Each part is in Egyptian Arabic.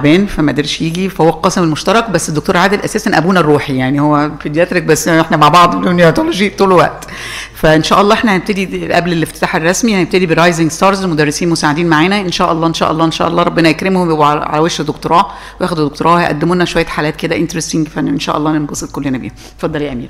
تعبان فما قدرش يجي فهو القاسم المشترك بس الدكتور عادل اساسا ابونا الروحي يعني هو بيدياتريك بس احنا مع بعض نيوناتولوجي طول الوقت فان شاء الله احنا هنبتدي قبل الافتتاح الرسمي هنبتدي برايزنج ستارز المدرسين مساعدين معانا ان شاء الله ان شاء الله ان شاء الله ربنا يكرمهم ويبقوا على على وش دكتوراه وياخدوا دكتوراه هيقدموا لنا شويه حالات كده انترستنج فان شاء الله ننبسط كلنا بيها اتفضل يا امير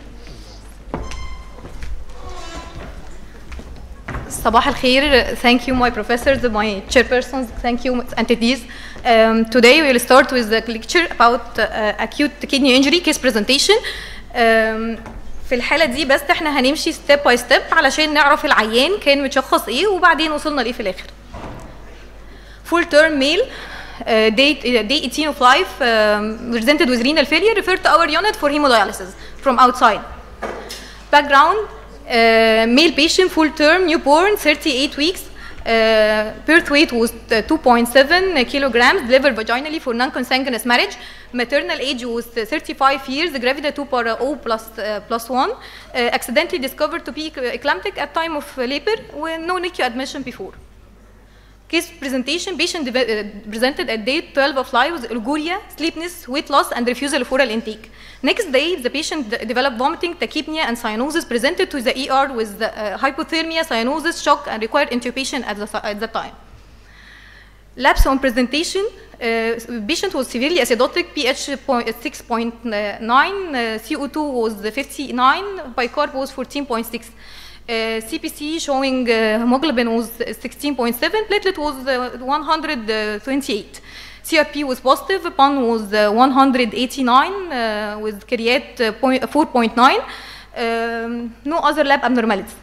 صباح الخير thank you my professors my chairpersons thank you entities um, today we will start with the lecture about uh, acute kidney injury case presentation um, في الحالة دي بس احنا هنمشي ستيب باي ستيب علشان نعرف العيان كان متشخص ايه وبعدين وصلنا لايه في الاخر full term male uh, day, uh, day 18 of life um, presented with renal failure referred to our unit for hemodialysis from outside background uh, male patient full term newborn 38 weeks uh, birth weight was uh, 2.7 kilograms delivered vaginally for non-consanguineous marriage maternal age was uh, 35 years gravida 2 para O plus, uh, plus 1 uh, accidentally discovered to be eclamptic at time of labor with no NICU admission before Case presentation, patient deve- uh, presented at day 12 of life with oliguria, sleepiness, weight loss, and refusal of oral intake. Next day, the patient de- developed vomiting, tachypnea, and cyanosis, presented to the ER with the, uh, hypothermia, cyanosis, shock, and required intubation at the, at the time. Lapse on presentation, uh, patient was severely acidotic, pH point- 6.9, uh, CO2 was 59, bicarb was 14.6. Uh, CPC showing uh, hemoglobin was 16.7, platelet was uh, 128. CRP was positive, PAN was uh, 189 uh, with create uh, point- 4.9. Um, no other lab abnormalities.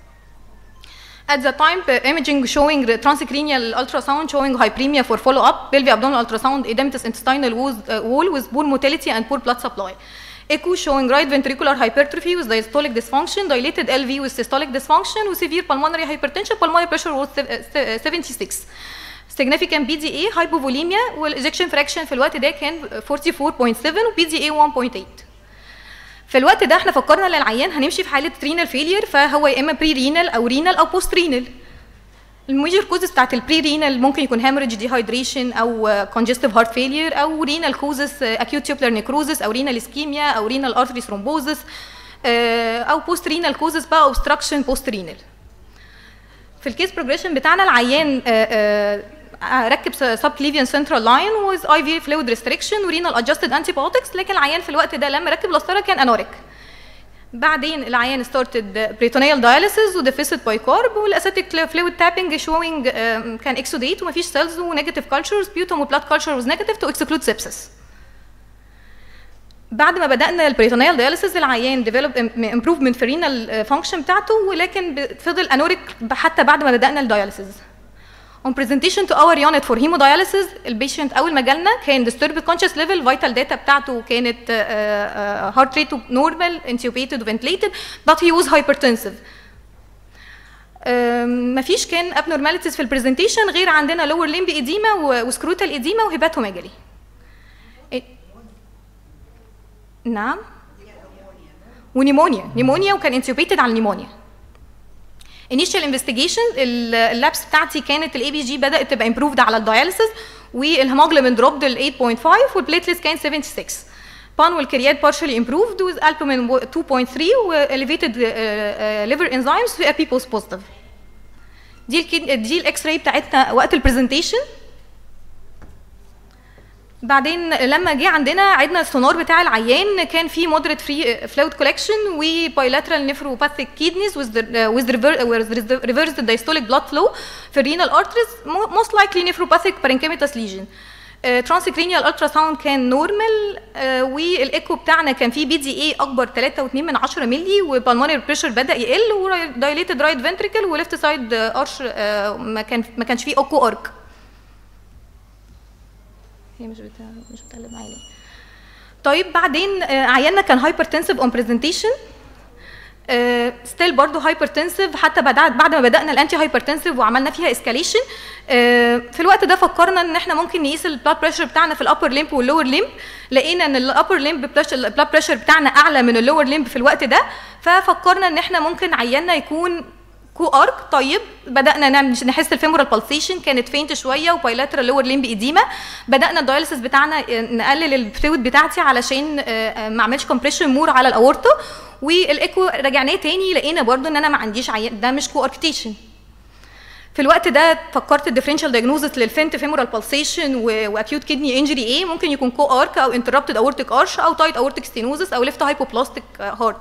At the time, uh, imaging showing the transcranial ultrasound showing hyperemia for follow-up, pelvic abdominal ultrasound, edematous intestinal wall, uh, wall with poor motility and poor blood supply. Echo showing right ventricular hypertrophy with diastolic dysfunction, dilated LV with systolic dysfunction, with severe pulmonary hypertension, pulmonary pressure was se- uh, se- 76. Significant BDA, hypovolemia, والاجكشن fraction في الوقت ده كان 44.7 وBDA 1.8. في الوقت ده احنا فكرنا للعيان هنمشي في حاله رينال فيلير فهو يا اما بري رينال او رينال او بوست رينال الميجر كوزز بتاعت البري رينال ممكن يكون هامرج ديهايدريشن او كونجستيف هارت فيلير او رينال كوزز اكيوت تيوبلر نيكروزس او رينال اسكيميا او رينال ارتري ثرومبوزس او بوست رينال كوزز بقى اوبستراكشن بوست رينال في الكيس بروجريشن بتاعنا العيان آه، آه، ركب سب كليفيان سنترال لاين ويز اي في فلويد ريستريكشن ورينال ادجستد انتي بايوتكس لكن العيان في الوقت ده لما ركب القسطره كان انوريك بعدين العيان ستارتد بريتونيال داياليسيس وديفيسيت بايكارب والاسيتيك فلويد تابنج شوينج كان اكسوديت ومفيش سيلز ونيجاتيف كلتشرز بيوتوم وبلاد كلتشر واز نيجاتيف تو اكسكلود سيبسس بعد ما بدانا البريتونيال دياليسيس العيان ديفلوب امبروفمنت في الرينال فانكشن بتاعته ولكن ب- فضل انوريك حتى بعد ما بدانا الدياليسيس On presentation to our unit for hemodialysis البيشنت اول ما جالنا كان disturbed conscious level vital data بتاعته كانت uh, uh, heart rate normal intubated ventilated but he was hypertensive um, مفيش كان abnormalities في البرزنتيشن غير عندنا lower limb edema و- وسكروتال edema وهيباتوميجالي نعم ونيمونيا نيمونيا وكان انتوبيتد على النيمونيا initial investigation ال- اللابس بتاعتي كانت الاي بي جي بدات تبقى improved على الدياليسيس والهيموجلوبين دروبد ل 8.5 والبليتلتس كان 76 بان والكريات partially improved with albumin 2.3 و elevated uh, uh, liver enzymes في ابي بوست بوزيتيف دي الكيد دي الاكس راي بتاعتنا وقت البرزنتيشن بعدين لما جه عندنا عدنا السونار بتاع العيان كان في مودريت فري فلويد كولكشن وبايلاترال نيفروباثيك كيدنيز with reversed diastolic blood flow في الرينال ارتريز most likely nephropathic parenchymatous lesion ترانسكرينيال الترا ساوند كان نورمال والايكو بتاعنا كان فيه بي دي اي اكبر 3.2 من 10 مللي وبالمونري بريشر بدا يقل ودايليتد رايت فنتريكل وليفت سايد ارش ما كان ما كانش فيه اوكو ارك هي مش بتاع مش بتقلب معايا ليه؟ طيب بعدين آه، عيالنا كان هايبرتنسيف اون برزنتيشن ستيل برضه هايبرتنسيف حتى بعد بعد ما بدانا الانتي هايبرتنسيف وعملنا فيها اسكاليشن في الوقت ده فكرنا ان احنا ممكن نقيس البلاد بريشر بتاعنا في الابر ليمب واللور ليمب لقينا ان الابر ليمب البلاد بريشر بتاعنا اعلى من اللور ليمب في الوقت ده ففكرنا ان احنا ممكن عيالنا يكون كو ارك طيب بدانا نعمل نحس الفيمورال بالسيشن كانت فينت شويه وبايلاترال لور ليمب اديما بدانا الدايلسيس بتاعنا نقلل الفلويد بتاعتي علشان ما اعملش كومبريشن مور على الاورطه والايكو رجعناه تاني لقينا برضو ان انا ما عنديش عيان ده مش كو اركتيشن في الوقت ده فكرت الديفرنشال دايجنوزس للفنت فيمورال بالسيشن واكيوت كيدني انجري ايه ممكن يكون كو ارك او انتربتد اورتيك ارش او تايت اورتيك ستينوزس او ليفت هايبوبلاستيك هارت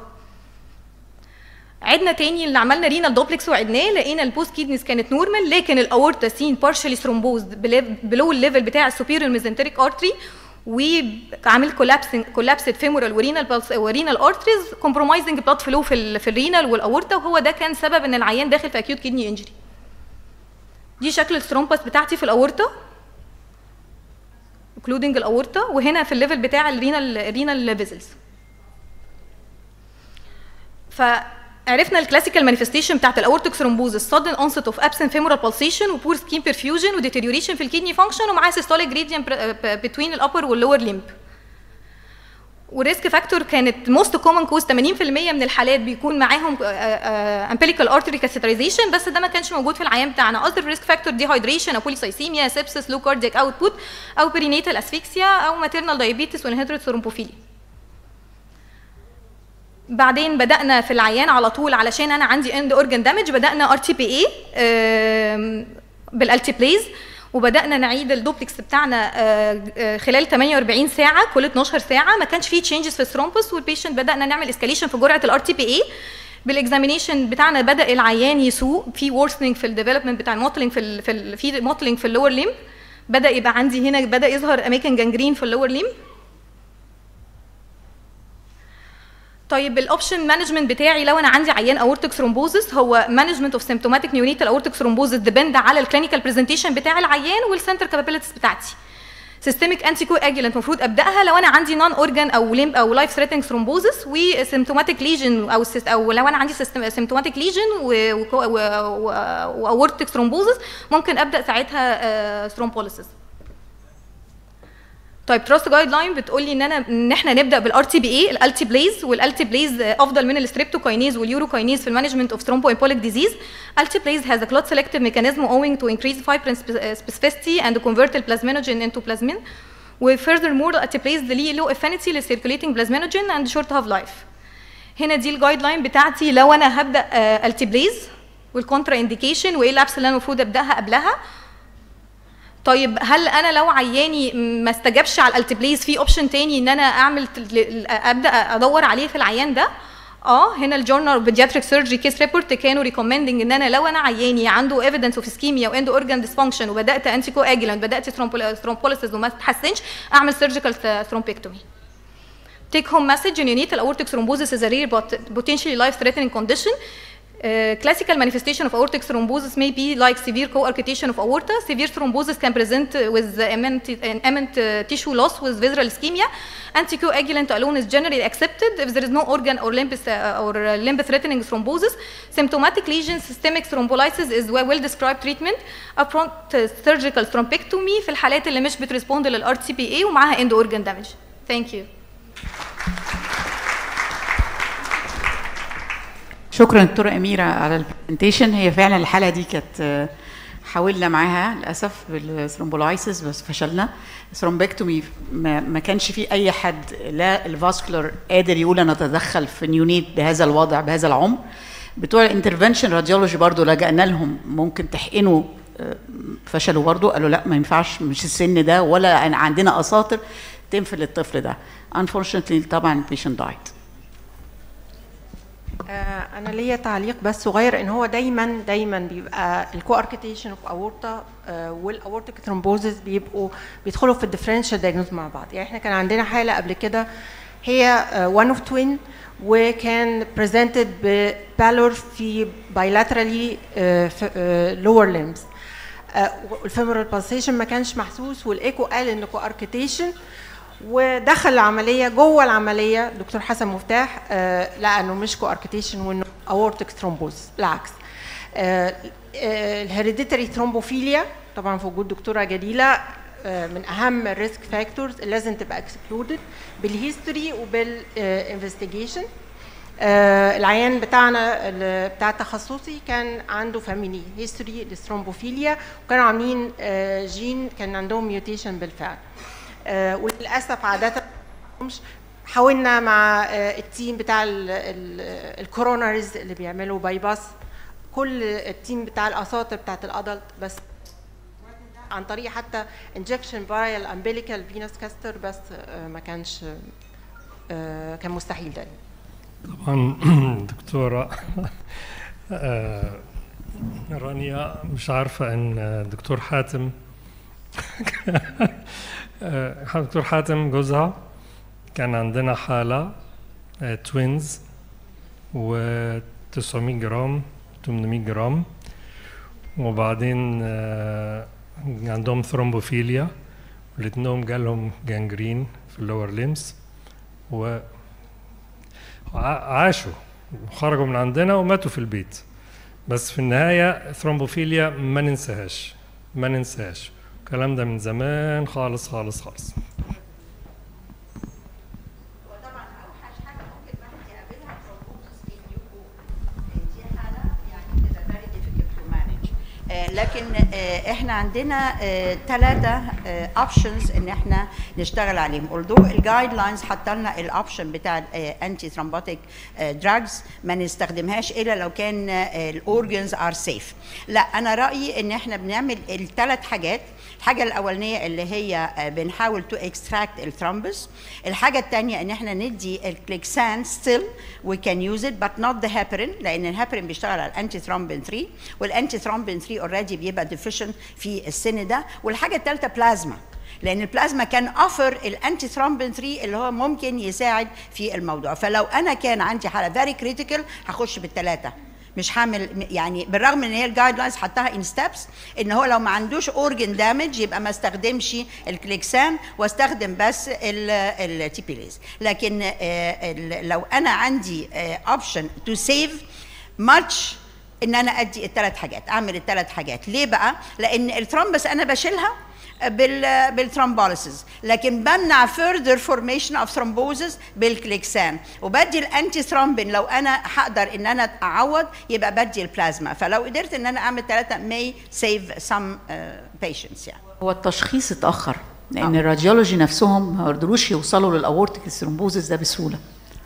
عدنا تاني اللي عملنا رينال دوبلكس وعدناه لقينا البوست كيدنيز كانت نورمال لكن الاورتا سين بارشلي ثرومبوزد بلو الليفل بتاع السوبيريور ميزنتريك ارتري وعامل كولابسنج كولابسد فيمورال ورينال ورينال ارتريز كومبرومايزنج بلاد فلو في ال في الرينال والاورتا وهو ده كان سبب ان العيان داخل في اكيوت كيدني انجري دي شكل الثرومبس بتاعتي في الاورتا including الاورتا وهنا في الليفل بتاع الرينال الرينال فيزلز فعرفنا الكلاسيكال مانيفستيشن بتاعت الاورتيك ثرومبوزس sudden onset of absent femoral pulsation وبور سكين perfusion وديتيريوريشن في الكيدني فانكشن ومعاه systolic gradient between الابر واللور ليمب والريسك فاكتور كانت موست كومن كوز 80% من الحالات بيكون معاهم امبليكال ارتري كاسيترايزيشن بس ده ما كانش موجود في العيان بتاعنا قصدي الريسك فاكتور دي هايدريشن او بوليسايسيميا سيبسس لو كاردياك اوتبوت او برينيتال اسفيكسيا او ماتيرنال دايابيتس وانهيدريت ثرومبوفيليا بعدين بدانا في العيان على طول علشان انا عندي اند اورجان دامج بدانا ار تي بي اي بالالتيبليز وبدانا نعيد الدوبلكس بتاعنا خلال 48 ساعه كل 12 ساعه ما كانش فيه تشينجز في الثرومبس والبيشنت بدانا نعمل اسكاليشن في جرعه الار تي بي اي بالاكزامينيشن بتاعنا بدا العيان يسوق في وورسنج في الديفلوبمنت بتاع الموتلنج في ال في ال في موتلنج في اللور ليمب بدا يبقى عندي هنا بدا يظهر اماكن جانجرين في اللور ليمب طيب الاوبشن مانجمنت بتاعي لو انا عندي عيان اورتيك ثرومبوزس هو مانجمنت اوف سيمتوماتيك نيونيتال اورتيك ثرومبوزس ديبند على الكلينيكال برزنتيشن بتاع العيان والسنتر كابابيلتيز بتاعتي سيستميك انتي كو اجلنت المفروض ابداها لو انا عندي نون اورجان او ليم او لايف ثريتنج ثرومبوزس وسيمتوماتيك ليجن او او لو انا عندي سيمتوماتيك ليجن واورتيك ثرومبوزس ممكن ابدا ساعتها ثرومبوليسيس طيب تراست جايد لاين بتقول لي ان انا ان احنا نبدا بالار تي بي اي الالتي بليز والالتي بليز افضل من الستريبتوكاينيز واليوروكاينيز في المانجمنت اوف ثرومبو امبوليك ديزيز التي بليز has a clot selective mechanism owing to increased fibrin specificity and convert البلازمينوجين into plasmin و furthermore الالتي بليز ليه له affinity للcirculating plasminogen and short half life هنا دي الجايد لاين بتاعتي لو انا هبدا التي بليز والكونترا انديكيشن وايه الابس اللي انا المفروض ابداها قبلها طيب هل انا لو عياني ما استجابش على الالتبليز في اوبشن تاني ان انا اعمل ابدا ادور عليه في العيان ده اه هنا الجورنال بيدياتريك سيرجري كيس ريبورت كانوا ريكومندنج ان انا لو انا عياني عنده ايفيدنس اوف اسكيميا واند اورجان ديسفانكشن وبدات انتي كو اجلنت بدات ثرومبوليسيس وما تتحسنش اعمل سيرجيكال ثرومبيكتومي take home message in neonatal aortic thrombosis is a rare but potentially life threatening condition Uh, classical manifestation of aortic thrombosis may be like severe coarctation of aorta. Severe thrombosis can present with imminent, imminent uh, tissue loss with visceral ischemia. Anticoagulant alone is generally accepted if there is no organ or limb, uh, or limb threatening thrombosis. Symptomatic lesions, systemic thrombolysis is well, well described treatment. Upfront surgical thrombectomy في الحالات اللي مش بتريسبوند للار تي بي اي ومعاها end organ damage. Thank you. شكرا دكتوره اميره على البرزنتيشن هي فعلا الحاله دي كانت حاولنا معاها للاسف بالثرومبولايسيس بس فشلنا ثرومبكتومي ما, ما كانش في اي حد لا الفاسكولار قادر يقول انا اتدخل في نيونيت بهذا الوضع بهذا العمر بتوع الانترفنشن راديولوجي برضو لجأنا لهم ممكن تحقنوا فشلوا برضو قالوا لا ما ينفعش مش السن ده ولا عندنا اساطر تنفي للطفل ده unfortunately طبعا البيشنت دايت آه انا ليا تعليق بس صغير ان هو دايما دايما بيبقى الكواركتيشن اوف اورتا آه والاورتيك ثرومبوزس بيبقوا بيدخلوا في الديفرنشال دايجنوز مع بعض يعني احنا كان عندنا حاله قبل كده هي وان اوف توين وكان بريزنتد ببالور في بايلاترالي لور ليمز الفيمورال بالسيشن ما كانش محسوس والايكو قال ان كواركتيشن ودخل العمليه جوه العمليه دكتور حسن مفتاح آه لقى انه مش كواركتيشن وانه اورتيك ثرومبوز بالعكس آه آه الهيريديتري ثرومبوفيليا طبعا في وجود دكتوره جليله آه من اهم الريسك فاكتورز اللي لازم تبقى اكسكلودد بالهيستوري وبالانفستيجيشن آه، العيان بتاعنا ال- بتاع التخصصي كان عنده فاميلي هيستوري للثرومبوفيليا وكانوا عاملين آه، جين كان عندهم ميوتيشن بالفعل آه، وللاسف عاده مش حاولنا مع آه، التيم بتاع ال- ال- الكورونرز اللي بيعملوا باي باس كل التيم بتاع الاساطر بتاعت الادلت بس عن طريق حتى انجكشن فايل امبليكال فينوس كاستر بس آه، ما كانش آه، كان مستحيل ده طبعا دكتورة آه، رانيا مش عارفة ان دكتور حاتم آه، دكتور حاتم جوزها كان عندنا حالة توينز و 900 جرام 800 جرام وبعدين آه، عندهم ثرومبوفيليا والاثنين جالهم جانجرين في اللور ليمس و ع- عاشوا وخرجوا من عندنا وماتوا في البيت بس في النهاية ثرومبوفيليا ما ننساهاش ما ننساهاش الكلام ده من زمان خالص خالص خالص وطبعا اوحش حاجه ممكن الواحد يقابلها ترومبوزس في اليوكو دي حاله يعني كده very difficult to manage آه، لكن آه، احنا عندنا ثلاثه اوبشنز ان احنا نشتغل عليهم although الجايد لاينز حاطه لنا الاوبشن بتاع الانتي ثرومبوتيك دراجز ما نستخدمهاش الا لو كان الاورجنز ار سيف لا انا رايي ان احنا بنعمل الثلاث حاجات الحاجه الاولانيه اللي هي آه، بنحاول تو اكستراكت الثرومبس الحاجه الثانيه ان احنا ندي الكليكسان ستيل وي كان يوز ات بت نوت ذا هابرين لان الهابرين بيشتغل على الانتي ثرومبين 3 والانتي ثرومبين 3 اوريدي بيبقى ديفيشنت في السن ده والحاجه الثالثه بلازما لان البلازما كان اوفر الانتي ثرومبين 3 اللي هو ممكن يساعد في الموضوع فلو انا كان عندي حاله فيري كريتيكال هخش بالثلاثه مش هعمل يعني بالرغم ان هي الجايد لاينز حطها ان ستيبس ان هو لو ما عندوش اورجن دامج يبقى ما استخدمش الكليكسان واستخدم بس التيبيليز لكن آه، ال- لو انا عندي اوبشن تو سيف ماتش ان انا ادي الثلاث حاجات اعمل الثلاث حاجات ليه بقى لان الترومبس انا بشيلها بال بالترومبوليسيس لكن بمنع further formation of thrombosis بالكليكسان وبدي الانتي ثرومبين لو انا هقدر ان انا اعوض يبقى بدي البلازما فلو قدرت ان انا اعمل ثلاثه may save some uh, patients يعني هو التشخيص اتاخر لان الراديولوجي نفسهم ما قدروش يوصلوا للاورتيك ثرومبوزس ده بسهوله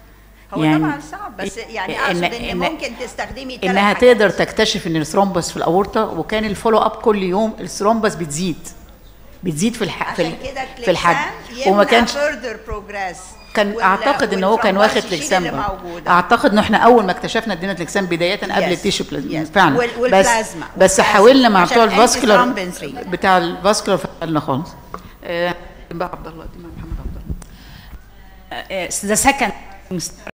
هو يعني طبعا صعب بس يعني إن- اقصد ان, إن- ممكن تستخدمي ثلاث انها حاجات. تقدر تكتشف ان الثرومبس في الاورطه وكان الفولو اب كل يوم الثرومبس بتزيد بتزيد في الح... في, عشان ال- كده في الحجم وما كانش further progress كان وال- اعتقد ان هو كان والترومبوز واخد يشيل لكسان اللي برضه. موجودة. اعتقد ان احنا اول ما اكتشفنا ادينا لكسان بدايه قبل Yes. التيشو بلازما Yes. فعلا وال- بس والبلازما. بس والبلازما. حاولنا مع عشان بتوع الفاسكولار الأنتي ثرومبين 3. بتاع الفاسكولار فقلنا خالص آه، بقى عبد الله دي مع محمد عبد الله uh, the second